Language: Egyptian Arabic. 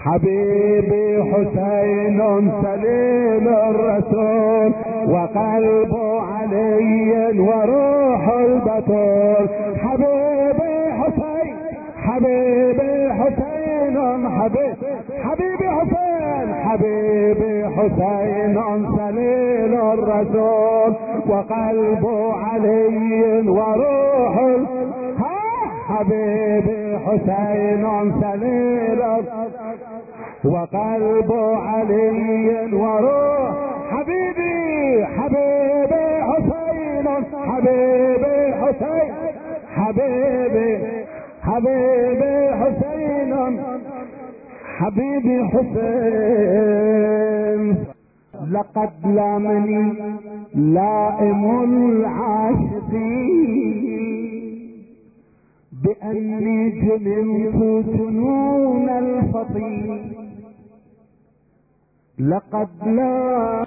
حبيبي حسين سليم الرسول وقلب علي وروح البتول حبيبي حسين حبيبي حسين حبيب حبيبي حسين حبيبي حسين سليل الرسول وقلب علي وروح حبيبي حسين سليل وقلب علي وروح حبيبي حبيبي حسين حبيبي حسين حبيبي حبيبي حسين حبيبي حسين لقد لامني لائم العاشقين بأني جننت جنون الفطين لقد لا